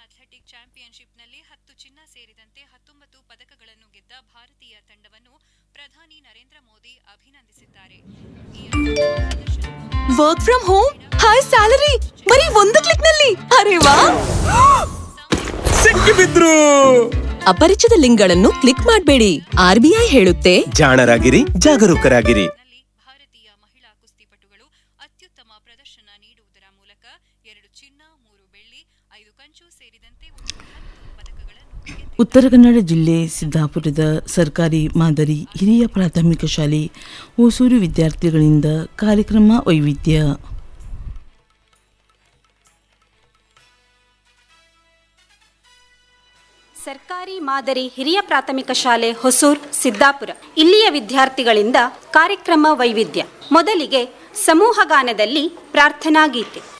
Athletic ಚಾಂಪಿಯನ್ಶಿಪ್ನಲ್ಲಿ ಹತ್ತು ಚಿನ್ನ ಸೇರಿದಂತೆ ಹತ್ತೊಂಬತ್ತು ಪದಕಗಳನ್ನು ಗೆದ್ದ ಭಾರತೀಯ ತಂಡವನ್ನು ಪ್ರಧಾನಿ ನರೇಂದ್ರ ಮೋದಿ ಅಭಿನಂದಿಸಿದ್ದಾರೆ ಈ ಪ್ರದರ್ಶನವು work from home high salary ಬರೀ ಒಂದು ಕ್ಲಿಕ್ ನಲ್ಲಿ ಅರೆ ವಾ ಸಿಕ್ಕಿಬಿದ್ರು ಅಪರಿಚಿತ ಲಿಂಕ್ಗಳನ್ನು ಕ್ಲಿಕ್ ಮಾಡಬೇಡಿ ಆರ್ಬಿಐ ಹೇಳುತ್ತೆ ಜಾಣರಾಗಿರಿ ಜಾಗರೂಕರಾಗಿರಿ ನಲ್ಲಿ ಭಾರತೀಯ ಮಹಿಳಾ ಕುಸ್ತಿಪಟುಗಳು ಅತ್ಯುತ್ತಮ ಪ್ರದರ್ಶನ ನೀಡುವುದರ ಮೂಲಕ ಎರಡು ಚಿನ್ನ ಮೂರು ಬೆಳ್ಳಿ ಐದು ಕಂಚು ಸೇರಿದಂತೆ ಒಟ್ಟು ಹತ್ತು ಪದಕಗಳನ್ನು ಗೆದ್ದಿದ್ದಾರೆ. ಉತ್ತರ ಕನ್ನಡ ಜಿಲ್ಲೆ ಸಿದ್ದಾಪುರದ ಸರ್ಕಾರಿ ಮಾದರಿ ಹಿರಿಯ ಪ್ರಾಥಮಿಕ ಶಾಲೆ ಹೊಸೂರು ವಿದ್ಯಾರ್ಥಿಗಳಿಂದ ಕಾರ್ಯಕ್ರಮ ವೈವಿಧ್ಯ ಸರ್ಕಾರಿ ಮಾದರಿ ಹಿರಿಯ ಪ್ರಾಥಮಿಕ ಶಾಲೆ ಹೊಸೂರ್ ಸಿದ್ದಾಪುರ ಇಲ್ಲಿಯ ವಿದ್ಯಾರ್ಥಿಗಳಿಂದ ಕಾರ್ಯಕ್ರಮ ವೈವಿಧ್ಯ ಮೊದಲಿಗೆ ಸಮೂಹ ಗಾನದಲ್ಲಿ ಪ್ರಾರ್ಥನಾ ಗೀತೆ